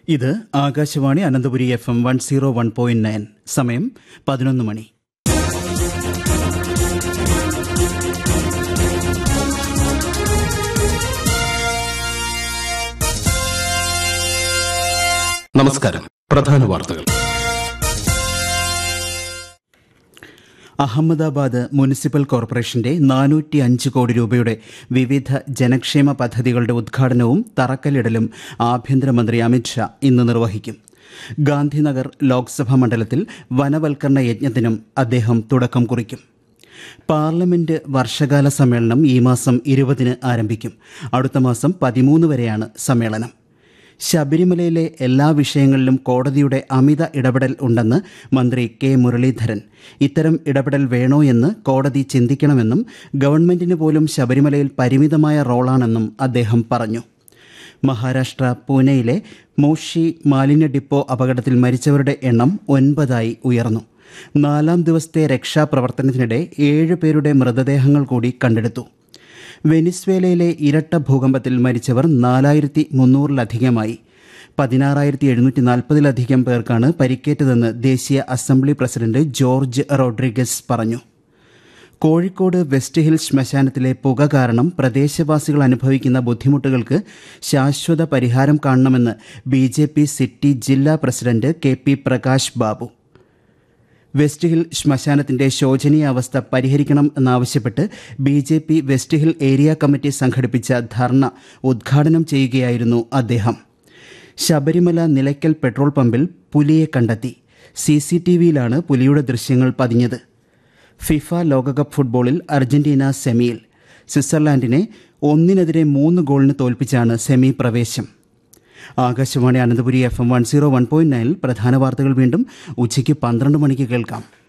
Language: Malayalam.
ഇത് Akashvani Ananthapuri F M one zero one point nine സമയം പതിനൊന്ന് മണി നമസ്കാരം പ്രധാന വാർത്തകൾ അഹമ്മദാബാദ് മുനിസിപ്പൽ കോർപ്പറേഷന്റെ നാനൂറ്റി അഞ്ച് കോടി രൂപയുടെ വിവിധ ജനക്ഷേമ പദ്ധതികളുടെ ഉദ്ഘാടനവും തറക്കല്ലിടലും ആഭ്യന്തരമന്ത്രി അമിത്ഷാ ഇന്ന് നിർവഹിക്കും ഗാന്ധിനഗർ ലോക്സഭാ മണ്ഡലത്തിൽ വനവൽക്കരണ യജ്ഞത്തിനും അദ്ദേഹം തുടക്കം കുറിക്കും പാർലമെന്റ് വർഷകാല സമ്മേളനം ഈ മാസം ഇരുപതിന് ആരംഭിക്കും അടുത്ത മാസം പതിമൂന്ന് വരെയാണ് സമ്മേളനം ശബരിമലയിലെ എല്ലാ വിഷയങ്ങളിലും കോടതിയുടെ അമിത ഇടപെടൽ ഉണ്ടെന്ന് മന്ത്രി കെ മുരളീധരൻ ഇത്തരം ഇടപെടൽ വേണോ എന്ന് കോടതി ചിന്തിക്കണമെന്നും ഗവൺമെന്റിന് പോലും ശബരിമലയിൽ പരിമിതമായ റോളാണെന്നും അദ്ദേഹം പറഞ്ഞു മഹാരാഷ്ട്ര പൂനെയിലെ മോഷി മാലിന്യ ഡിപ്പോ അപകടത്തിൽ മരിച്ചവരുടെ എണ്ണം ഒൻപതായി ഉയർന്നു നാലാം ദിവസത്തെ രക്ഷാപ്രവർത്തനത്തിനിടെ ഏഴ് പേരുടെ മൃതദേഹങ്ങൾ കൂടി കണ്ടെടുത്തു വെനിസ്വേലയിലെ ഇരട്ട ഭൂകമ്പത്തിൽ മരിച്ചവർ നാലായിരത്തി മുന്നൂറിലധികമായി പതിനാറായിരത്തി എഴുന്നൂറ്റി നാൽപ്പതിലധികം പേർക്കാണ് പരിക്കേറ്റതെന്ന് ദേശീയ അസംബ്ലി പ്രസിഡന്റ് ജോർജ് റോഡ്രിഗസ് പറഞ്ഞു കോഴിക്കോട് വെസ്റ്റ് ഹിൽ ശ്മശാനത്തിലെ പുക കാരണം പ്രദേശവാസികൾ അനുഭവിക്കുന്ന ബുദ്ധിമുട്ടുകൾക്ക് ശാശ്വത പരിഹാരം കാണണമെന്ന് ബി ജെ പി സിറ്റി ജില്ലാ president K P Prakash Babu west hill ശ്മശാനത്തിന്റെ ശോചനീയ അവസ്ഥ പരിഹരിക്കണം എന്നാവശ്യപ്പെട്ട് B J P west hill area committee സംഘടിപ്പിച്ച ധർണ ഉദ്ഘാടനം ചെയ്യുകയായിരുന്നു അദ്ദേഹം ശബരിമല നിലയ്ക്കൽ പെട്രോൾ പമ്പിൽ പുലിയെ കണ്ടെത്തി സി സി ടി വിയിലാണ് പുലിയുടെ ദൃശ്യങ്ങൾ പതിഞ്ഞത് ഫിഫ ലോകകപ്പ് ഫുട്ബോളിൽ അർജന്റീന സെമിയിൽ സ്വിറ്റ്സർലാൻഡിനെ ഒന്നിനെതിരെ മൂന്ന് ഗോളിന് തോൽപ്പിച്ചാണ് സെമി പ്രവേശം Akashvani Ananthapuri F M one zero one point നയനിൽ പ്രധാന വാർത്തകൾ വീണ്ടും ഉച്ചയ്ക്ക് പന്ത്രണ്ട് മണിക്ക് കേൾക്കാം